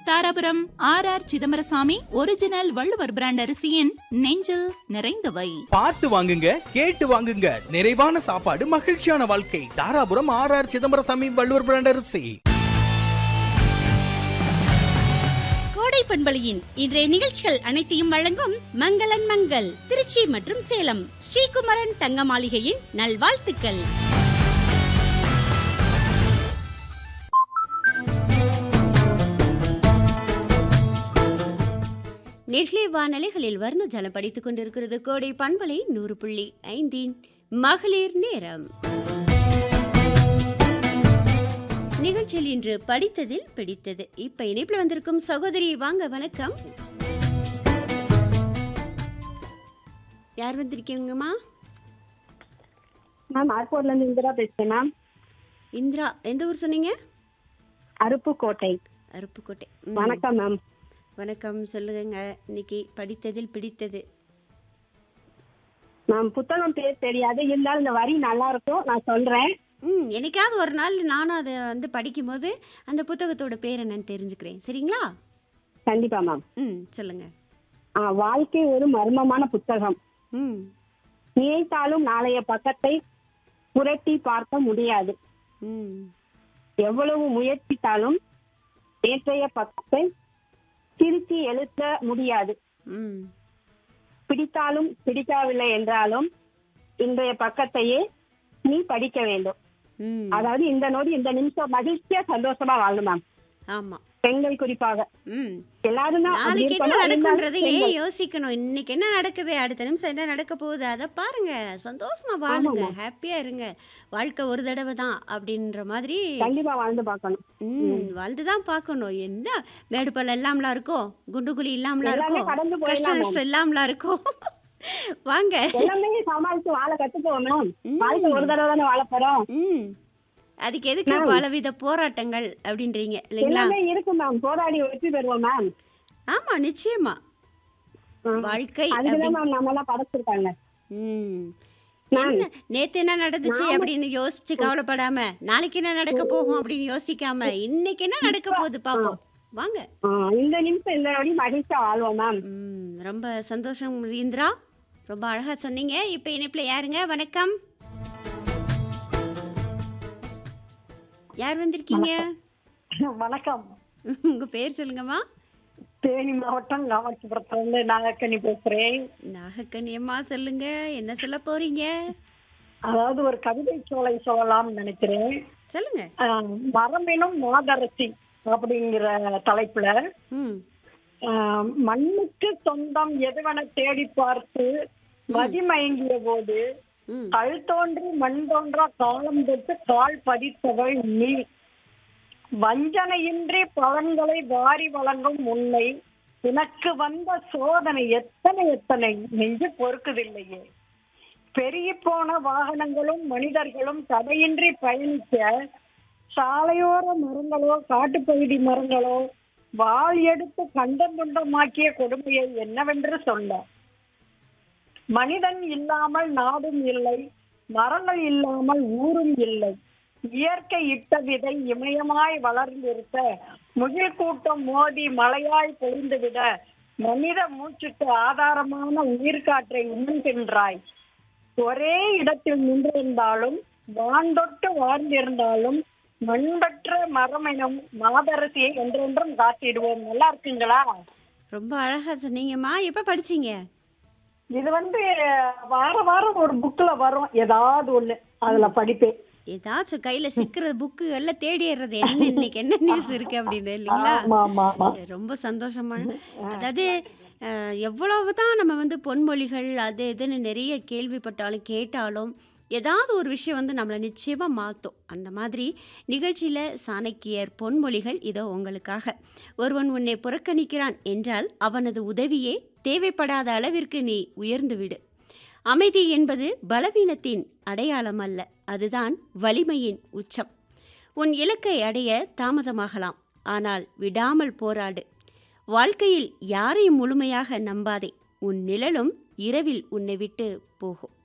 Dharapuram R R Chidambarasamy original Valluvar brand அரிசியின் நெஞ்சில் நிறைந்தவை பார்த்து வாங்குங்க கேட்டு வாங்குங்க நிறைவான சாப்பாடு மகிழ்ச்சியான வாழ்க்கை Dharapuram R R Chidambarasamy Valluvar brand அரிசி கோடை பண்பலையின் இன்றைய நிகழ்ச்சிகள் அனைத்தையும் வழங்கும் மங்களன் மங்கள் திருச்சி மற்றும் சேலம் ஸ்ரீகுமரன் தங்க மாளிகையின் நல்வாழ்த்துக்கள் நெகிழி வானலைகளில் வர்ண ஜலம் படித்துக் கொண்டிருக்கிறது கோடை பண்பலை நூறு புள்ளி ஐந்தின் மகளிர் நேரம் நிகழ்ச்சியில் இன்று படித்ததில் பிடித்தது இப்ப இணைப்பில் வந்திருக்கும் சகோதரி வாங்க வணக்கம் யார் வந்திருக்கீங்கம்மா மேம் ஏர்போர்ட்ல இருந்து இந்திரா பேசுறேன் மேம் இந்திரா எந்த ஊர் சொன்னீங்க அருப்புக்கோட்டை அருப்புக்கோட்டை ம். வணக்கம் மேம் வணக்கம் சொல்லுங்க இன்னைக்கு படித்ததில் பிடித்தது மேம் புத்தகம் பேர் தெரியாது இருந்தாலும் இந்த வரி நல்லா இருக்கும் நான் சொல்றேன் ம் என்னைக்காவது ஒரு நாள் நானும் அதை வந்து படிக்கும்போது அந்த புத்தகத்தோட பேர் என்னன்னு தெரிஞ்சுக்கிறேன் சரிங்களா கண்டிப்பா மேம் ம் சொல்லுங்க ஆ, வாழ்க்கை ஒரு மர்மமான புத்தகம் ம் நினைத்தாலும் நாளைய பக்கத்தை புரட்டி பார்க்க முடியாது ம் எவ்வளவு முயற்சித்தாலும் நேற்றைய பக்கத்தை திருத்தி எழுத முடியாது ம் பிடித்தாலும் பிடிக்கவில்லை என்றாலும் இன்றைய பக்கத்தையே நீ படிக்க வேண்டும் ம் அதாவது இந்த நொடி இந்த நிமிஷம் மகிழ்ச்சியா சந்தோஷமா வாழணும் மேம் ஆமாம் பெண்கள் குறிப்பாக ம் எல்லாரும் தான் அப்படி நாளைக்கு என்ன இருக்கணும். நடக்குன்றதை இருந்தாலும் ஏன் பெண்கள். யோசிக்கணும் இன்னைக்கு என்ன நடக்குது அடுத்த நிமிஷம் என்ன நடக்க போகுது அதை பாருங்க சந்தோஷமா வாழுங்க ஹாப்பியா இருங்க வாழ்க்கை ஒரு தடவை தான் அப்படின்ற மாதிரி கண்டிப்பா வாழ்ந்து பார்க்கணும் ம் வாழ்ந்து தான் பார்க்கணும் என்ன மேடு பள்ளம் இல்லாமலா இருக்கும் குண்டு குழி இல்லாமலா எல்லாமே இருக்கும் கடந்து போயிடலாம் கஷ்ட மேம். நஷ்டம் இல்லாமலா இருக்கும் வாங்க எல்லாமே சமாளிச்சு வாழ கத்துக்குவோம் மேம் ம். வாழ்க்கை ஒரு தடவை தானே வாழ போறோம் ம் அதுக்கு எதுக்கு பலவித போராட்டங்கள் அப்படின்றீங்க இல்லைங்களா எல்லாமே இருக்கு மேம் போராடி வெற்றி பெறுவோம் மேம் ஆமா நிச்சயமா வாழ்க்கை அதுக்குதான் மேம் நம்ம எல்லாம் படைச்சிருக்காங்க ம் என்ன நேத்து என்ன நடந்துச்சு அப்படின்னு யோசிச்சு கவலைப்படாம நாளைக்கு என்ன நடக்க போகும் அப்படின்னு யோசிக்காம இன்னைக்கு என்ன நடக்க போகுது பாப்போம் வாங்க ஆ, இந்த நிமிஷம் இந்த நொடி மகிழ்ச்சியா வாழ்வோம் மேம் ம் ரொம்ப சந்தோஷம் இந்திரா ரொம்ப அழகா சொன்னீங்க இப்போ இணைப்புல யாருங்க வணக்கம் யார் வந்திருக்கீங்க வணக்கம் உங்க பேர் சொல்லுங்கம்மா தேனி மாவட்டம் காமாட்சிபுரத்துல இருந்து நாகக்கனி பேசுறேன் நாகக்கண்ணியம்மா சொல்லுங்க என்ன சொல்ல போறீங்க அதாவது ஒரு கவிதை சோலை சொல்லலாம்னு நினைக்கிறேன் சொல்லுங்க ஆஹ் மரமெனும் மாதரசி அப்படிங்கிற தலைப்புல ம் ஆஹ் மண்ணுக்கு சொந்தம் எதுவென தேடி பார்த்து மதிமயங்கிய போது ம் கல் தோன்றி மண் தோன்றா காலம் தொட்டு கால் பதித்தவள் நீ வஞ்சனையின்றி பலன்களை வாரி வழங்கும் உன்னை உனக்கு வந்த சோதனை எத்தனை எத்தனை நெஞ்சு பொறுக்குதில்லையே பெருகி போன வாகனங்களும் மனிதர்களும் தடையின்றி பயணிக்க சாலையோர மரங்களோ காட்டுப்பகுதி மரங்களோ வாள் எடுத்து கண்டம் துண்டமாக்கிய கொடுமையை என்னவென்று சொல்ல மனிதன் இல்லாமல் நாடும் இல்லை மரங்கள் இல்லாமல் ஊரும் இல்லை இயற்கை இட்ட விதை இமயமாய் வளர்ந்திருக்க முகில் கூட்டம் மோதி மழையாய் பொழிந்துவிட மனித மூச்சுக்கு ஆதாரமான உயிர்காற்றை உண்கின்றாய் ஒரே இடத்தில் நின்றிருந்தாலும் வான்தொட்டு வாழ்ந்திருந்தாலும் மண்பற்ற மரம் எனும் மாதரசியை என்றென்றும் காத்திடுவோம் நல்லா இருக்குங்களா ரொம்ப அழகா சொன்னீங்கம்மா எப்ப படிச்சீங்க இது வந்து வார வாரம் ஒரு புக்ல வரும் ஏதாவது ஒண்ணு அதுல படிப்பேன் ஏதாச்சும் கையில சிக்கிற புக்கு எல்லாம் தேடிடுறது என்ன இன்னைக்கு என்ன நியூஸ் இருக்கு அப்படின்னு இல்லைங்களா ஆமா ஆமா ஆமா சரி, ரொம்ப சந்தோஷமா அதாவது அஹ், எவ்வளவுதான் நம்ம வந்து பொன்மொழிகள் அது இதுன்னு நிறைய கேள்விப்பட்டாலும் கேட்டாலும் ஏதாவது ஒரு விஷயம் வந்து நம்மளை நிச்சயமா மாற்றும் அந்த மாதிரி நிகழ்ச்சியில சாணக்கியர் பொன்மொழிகள் இதோ உங்களுக்காக ஒருவன் உன்னை புறக்கணிக்கிறான் என்றால் அவனது உதவியே தேவைப்படாத அளவிற்கு நீ உயர்ந்து விடு அமைதி என்பது பலவீனத்தின் அடையாளம் அல்ல அதுதான் வலிமையின் உச்சம் உன் இலக்கை அடைய தாமதமாகலாம் ஆனால் விடாமல் போராடு வாழ்க்கையில் யாரையும் முழுமையாக நம்பாதே உன் நிழலும் இரவில் உன்னை விட்டு போகும்